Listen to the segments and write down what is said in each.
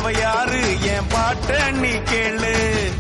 அவ யாரு என் பாட்ட நீ கேளு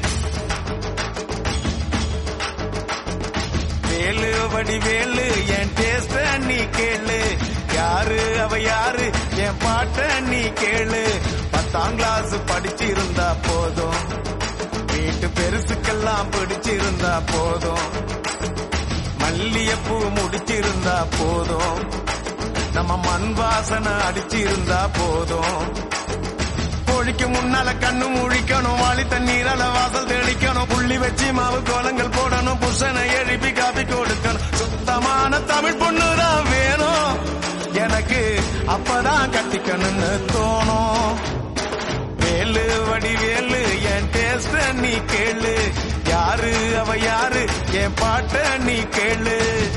வேலு வடி வேலு என் டேஸ்ட நீ கேளு யாரு அவ யாரு என் பாட்ட நீ கேளு பத்தாம் கிளாஸ் படிச்சிருந்தா போதும் வீட்டு பெருசுக்கெல்லாம் பிடிச்சிருந்தா போதும் மல்லியப்பூ முடிச்சிருந்தா போதும் நம்ம மண் வாசனை அடிச்சிருந்தா போதும் கோழிக்கு முன்னால கண்ணு முழிக்கணும் வாளி தண்ணீரால வாசல் தெளிக்கணும் புள்ளி வச்சு மாவு கோலங்கள் போடணும் புருஷனை எழுப்பி காப்பி கொடுக்கணும் சுத்தமான தமிழ் பொண்ணுதான் வேணும் எனக்கு அப்பதான் கட்டிக்கணும்னு தோணும் வேலு வடி வேலு என் டேஸ்ட நீ கேளு யாரு அவ யாரு என் பாட்ட நீ கேளு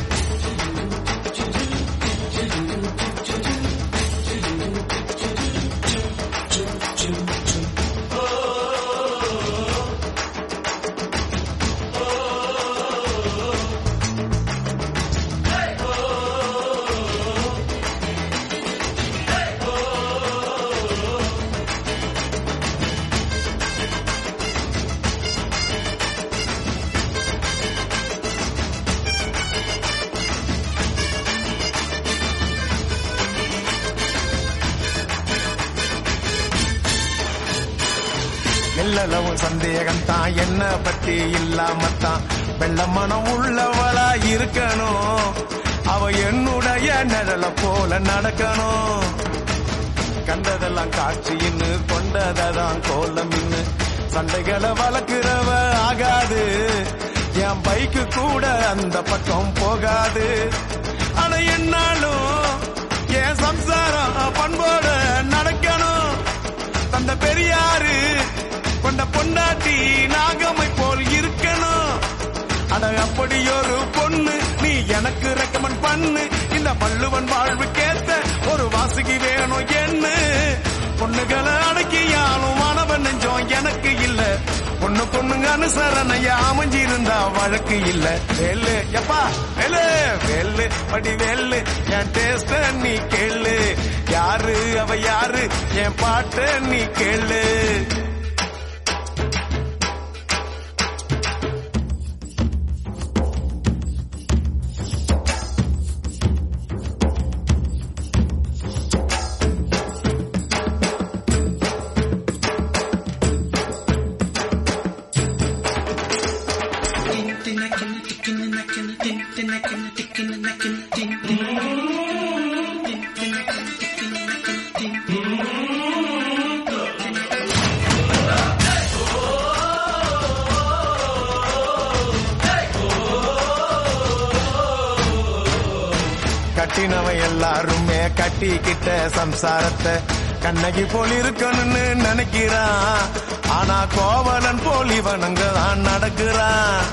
எல்லளவும் சந்தேகம் தான் என்ன பத்தி இல்லாமத்தான் வெள்ள மனம் உள்ளவளா இருக்கணும் அவ என்னுடைய நிழல போல நடக்கணும் கண்டதெல்லாம் காட்சின்னு கொண்டதான் கோலம் இன்னு சண்டைகளை வளர்க்கிறவ ஆகாது என் பைக்கு கூட அந்த பக்கம் போகாது ஆனா என்னாலும் என் சம்சாரம் பண்போட நடக்கணும் தந்த பெரியாரு கொண்ட பொண்டாட்டி நாகமை போல் இருக்கணும் அட அப்படி ஒரு பொண்ணு நீ எனக்கு ரெக்கமெண்ட் பண்ணு இந்த பள்ளுவன் வாழ்வுக்கேத்த ஒரு வாசுகி வேணும் என்ன பொண்ணுகளை அடக்கியாலும் மாணவன் நெஞ்சம் எனக்கு இல்ல பொண்ணு பொண்ணுங்க அனுசரணையா அமைஞ்சிருந்தா வழக்கு இல்ல வேலு எப்பா வேலு வேலு படி வேலு என் டேஸ்ட நீ கேளு யாரு அவ யாரு என் பாட்ட நீ கேளு கட்டினவன் எல்லாருமே கட்டிக்கிட்ட சம்சாரத்தை கண்ணகி போல் இருக்கணும்னு நினைக்கிறான் ஆனா கோவலன் போல் இவனுங்க தான் நடக்கிறான்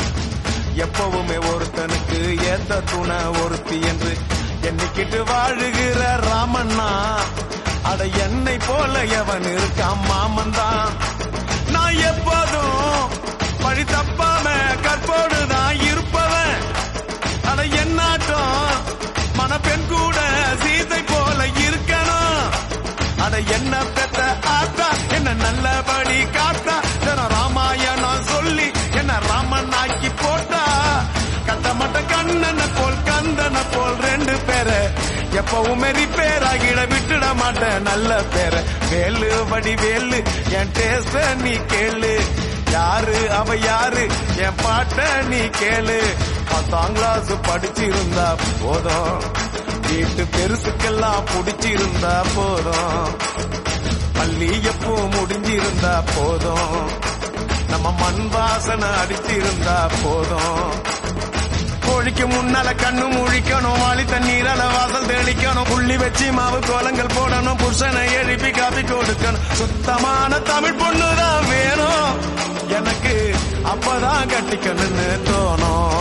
எப்பவுமே ஒருத்தனுக்கு ஏத்த துணை ஒருத்தி என்று எண்ணிக்கிட்டு வாழுகிற ராமண்ணா அட என்னை போல எவன் இருக்கான் மாமன் தான் நான் எப்போதும் பழி தப்பாம கற்போடு தான் இருப்பவன் அட என்னாட்டம் மணப்பெண் கூட சீதை போல இருக்கணும் அட என்ன பெத்த ஆத்தா என்ன நல்லபடி காத்தா தினம் ராமாயணம் சொல்லி என்ன ராமன் ஆக்கி போட்டா கட்டமட்ட கண்ணனை போல் கந்தனை போல் ரெண்டு பேரை எப்பவுமே ரிப்பேர் ஆகிட விட்டுட மாட்டேன் நல்ல பேரை வேலு வடி வேலு என் டேஸ்ட நீ கேளு யாரு அவ யாரு என் பாட்ட நீ கேளு பத்தாம் கிளாஸ் படிச்சிருந்தா போதும் வீட்டு பெருசுக்கெல்லாம் புடிச்சிருந்தா போதும் மல்லிகைப்பூ முடிஞ்சிருந்தா போதும் நம்ம மண் வாசனை அடிச்சிருந்தா போதும் கோழிக்கு முன்னால கண்ணு முழிக்கணும் வாளி தண்ணீரால வாசல் தெளிக்கணும் புள்ளி வச்சு மாவு கோலங்கள் போடணும் புருஷனை எழுப்பி காப்பி கொடுக்கணும் சுத்தமான தமிழ் பொண்ணுதான் வேணும் எனக்கு அப்பதான் கட்டிக்கணும்னு தோணும்